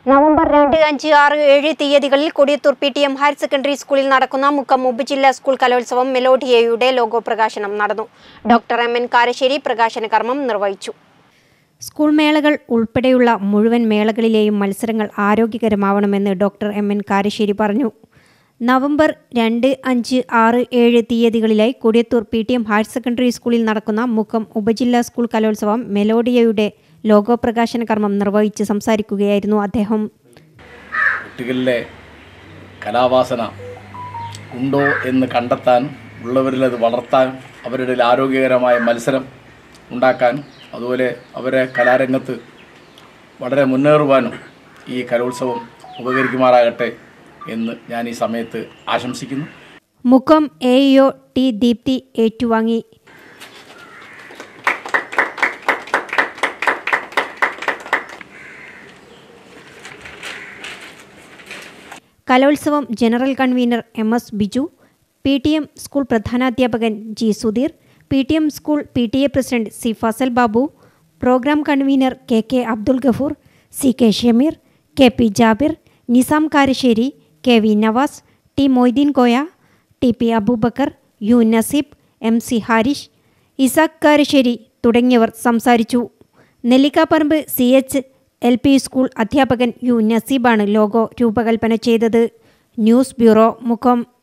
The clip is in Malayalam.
നവംബർ രണ്ട് അഞ്ച് ആറ് ഏഴ് തീയതികളിൽ Kodiyathur P T M higher secondary സ്കൂളിൽ നടക്കുന്ന മുക്കം ഉപജില്ലാ സ്കൂൾ കലോത്സവം മെലോഡിയയുടെ ലോഗോ പ്രകാശനം നടന്നു ഡോക്ടർ എം എൻ കാരശ്ശേരി പ്രകാശന കർമ്മം നിർവഹിച്ചു സ്കൂൾ മേളകൾ ഉൾപ്പെടെയുള്ള മുഴുവൻ മേളകളിലെയും മത്സരങ്ങൾ ആരോഗ്യകരമാവണമെന്ന് ഡോക്ടർ എം എൻ കാരശ്ശേരി പറഞ്ഞു നവംബർ രണ്ട് അഞ്ച് ആറ് ഏഴ് തീയതികളിലായി Kodiyathur P T M higher secondary സ്കൂളിൽ നടക്കുന്ന മുക്കം ഉപജില്ലാ സ്കൂൾ കലോത്സവം മെലോഡിയയുടെ ലോഗോ പ്രകാശന കർമ്മം നിർവഹിച്ച് സംസാരിക്കുകയായിരുന്നു അദ്ദേഹം കുട്ടികളിലെ കലാവാസന ഉണ്ടോ എന്ന് കണ്ടെത്താൻ ഉള്ളവരിൽ അത് വളർത്താൻ അവരുടെ ഇടയിൽ ആരോഗ്യകരമായ മത്സരം ഉണ്ടാക്കാൻ അതുപോലെ അവരെ കലാരംഗത്ത് വളരെ മുന്നേറുവാനും ഈ കലോത്സവം ഉപകരിക്കുമാറാകട്ടെ എന്ന് ഞാൻ ഈ സമയത്ത് ആശംസിക്കുന്നു Mukkam A EO T Deepthi ഏറ്റുവാങ്ങി കലോത്സവം general convener M S Biju P T M school പ്രധാനാധ്യാപകൻ G Sudheer P T M school P T A president C Fazal Babu programme convener K K Abdul Gafoor C K Shameer K P Jabir Nizam Karassery K V Navas T Moideen Koya T P Aboobacker U Naseeb M C Harish Ishaq Karassery തുടങ്ങിയവർ സംസാരിച്ചു Nellikkaparamba C H L P school അധ്യാപകൻ യു നസീബാണ് ലോഗോ രൂപകൽപ്പന ചെയ്തത് ന്യൂസ് ബ്യൂറോ മുഖം